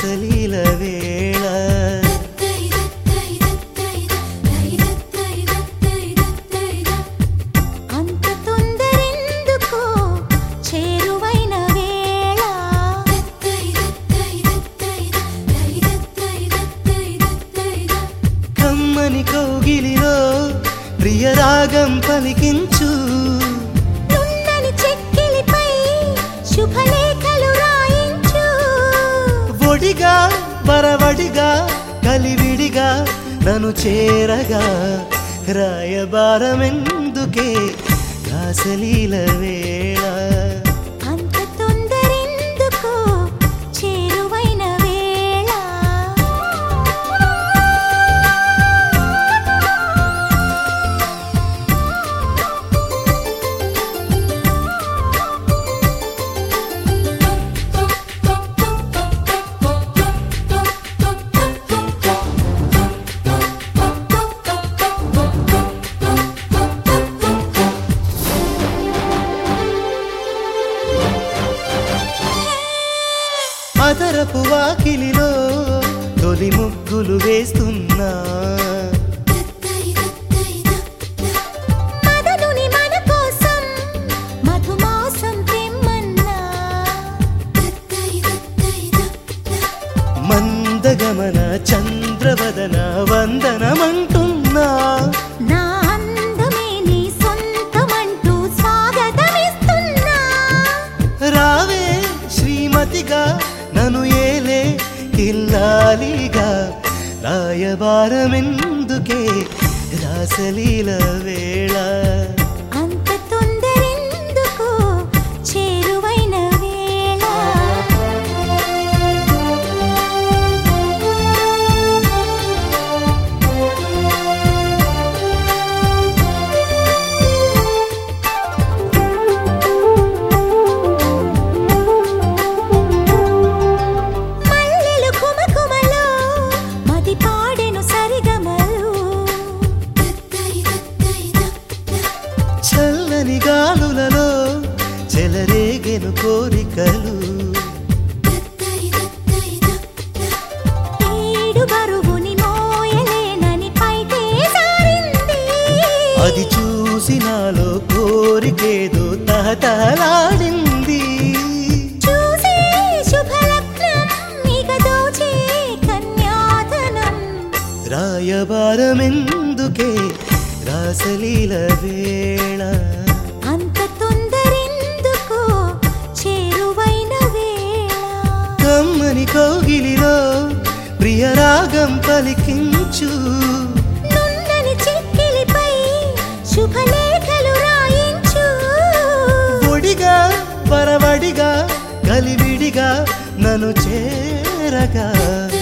రాసలీల వేళ అంత తొందరెందుకో చేరువైన వేళ కమ్మని కౌగిలిలో ప్రియరాగం పలికించు నున్నని చెక్కిలిపై శుభలేఖలు రాయించు ఒడిగా వరవడిగా కలివిడిగా నన్ను చేరగా రాయబారమెందుకే రాసలీల వేళ అంత తొందరెందుకో చేరువైన వేళ అదరపు వాకిలిలో తొలి ముగ్గులు వేస్తున్నా మదనుని మన కోసం మధుమాసం తెమ్మన్నా మందగమన చంద్రవదన వందనమంటున్నా నా అందమే నీ సొంతమంటూ స్వాగతమిస్తున్నా రావే శ్రీమతిగా నన్ను ఏలే ఇల్లాలిగా రాయబారమెందుకే రాసలీల వేళ అంత తొందరెందుకో చేరువైన వేళ మల్లెలు కుమకుమలో మది పాడెను సరిగమలు చల్లని గాలులలో చెలరేగెను కోరికలు ఏడు బరువుని మోయలేనని పైకే సారింది అది చూసి నాలో కోరికేదో తహతహలాడింది చూసే శుభలగ్నం ఇక దోచే కన్యాధనం రాయబారమెందుకే రాసలీల వేళ అంత తొందరెందుకో చేరువైన వేళ కమ్మని కౌగిలిలో ప్రియరాగం పలికించు నున్నని చెక్కిలిపై శుభలేఖలు రాయించు ఒడిగా పరవడిగా కలివిడిగా నన్ను చేరగా